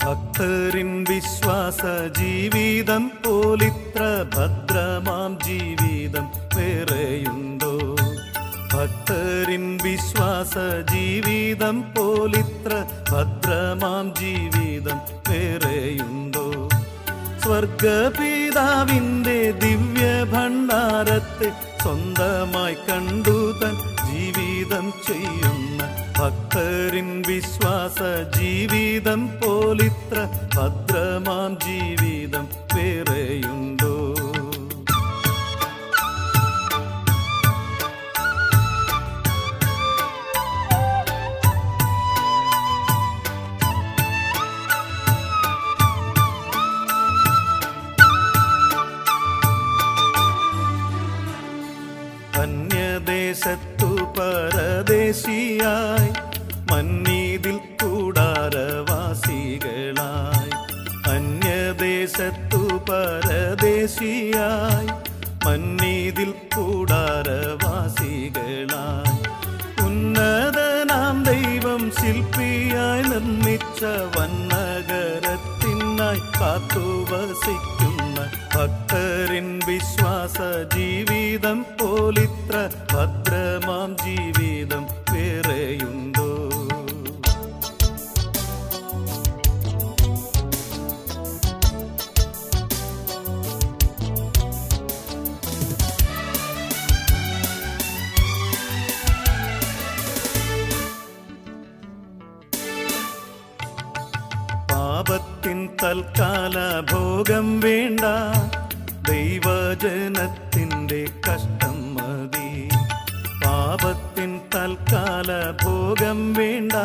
ഭക്തരിൻ വിശ്വാസ ജീവിതം പോലിത്ര ഭദ്രമാം ജീവിതം വേറെയുണ്ടോ ഭക്തരിൻ വിശ്വാസ ജീവിതം പോലിത്ര ഭദ്രമാം ജീവിതം വേറെയുണ്ടോ സ്വർഗപിതാവിന്റെ ദിവ്യ ഭണ്ഡാരത്തെ സ്വന്തമായി കണ്ടു തൻ ജീവിതം ചെയ്യുന്ന ഭക്തരിൻ വിശ്വാസ ജീവിതം പോലിത്ര ഭദ്രമാം ജീവിതം വേറെയുണ്ടോ അന്യദേശത്തു പരദേശിയായി മന്നീതിൽ കൂടാരവാസികളായി അന്യദേശത്തു പരദേശിയായി മന്നീതിൽ കൂടാരവാസികളായി ഉന്നതനാം ദൈവം ശില്പിയായി നിർമ്മിച്ച വന്നഗരത്തിനായി കാത്തുവസിക്കുന്ന ഭക്തരിൻ വിശ്വാസ ജീവിതം പോലിത്ര ഭദ്രമാം ജീവിതം വേറെയുണ്ടോ പാപത്തിൻ തൽക്കാല ഭോഗം വേണ്ട ദൈവജനത്തിൻ്റെ കഷ്ടം മതി പാപത്തിൻ തൽക്കാല ഭോഗം വേണ്ട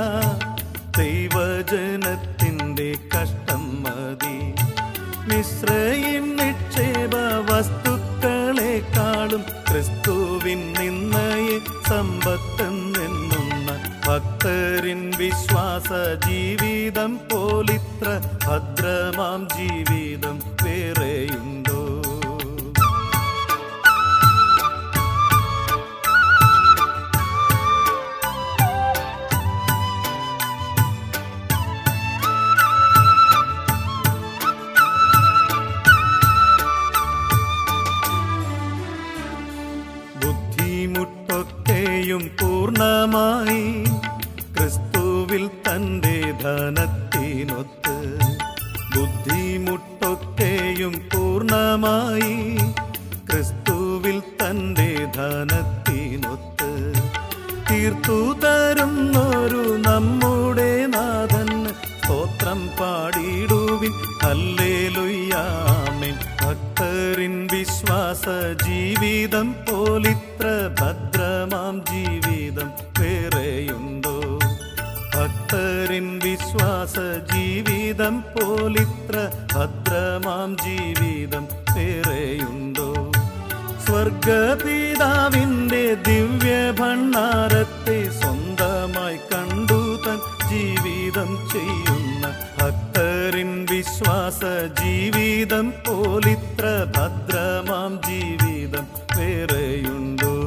ദൈവജനത്തിൻ്റെ കഷ്ടം മതി മിശ്രയും നിക്ഷേപ വസ്തുക്കളെക്കാളും ക്രിസ്തുവിൻ നിന്നയെ സമ്പത്തെന്നെണ്ണുന്ന ഭക്തരിൻ വിശ്വാസ ജീവിതം പോലിത്ര ഭദ്രമാം ജീവിതം വേറെയുണ്ടോ ബുദ്ധിമുട്ടൊക്കെയും പൂർണ്ണമായി ക്രിസ്തുവിൽ തൻ്റെ ധനത്തിനൊത്ത് ബുദ്ധിമുട്ടൊക്കെയും പൂർണ്ണമായി ക്രിസ്തുവിൽ തൻ്റെ ധനത്തിനൊത്ത് തീർത്തു തരുന്നൊരു നമ്മുടെ നാഥൻ സ്തോത്രം പാടിയിടുവിൻ ഹല്ലേലൂയാമേൻ ഭക്തരിൻ വിശ്വാസ ജീവിതം പോലിത്ര ഭദ്രമാം ജീവിതം വേറെയുണ്ടോ ഭക്തരിൻ വിശ്വാസ ജീവിതം പോലിത്ര ഭദ്രമാം ജീവിതം വേറെയുണ്ടോ സ്വർഗപിതാവിന്റെ ദിവ്യ ഭണ്ഡാരത്തെ സ്വന്തമായി കണ്ടു തൻ ജീവിതം ചെയ്യുന്ന ഭക്തരിൻ വിശ്വാസ ജീവിതം പോലിത്ര ഭദ്രമാം ജീവിതം വേറെയുണ്ടോ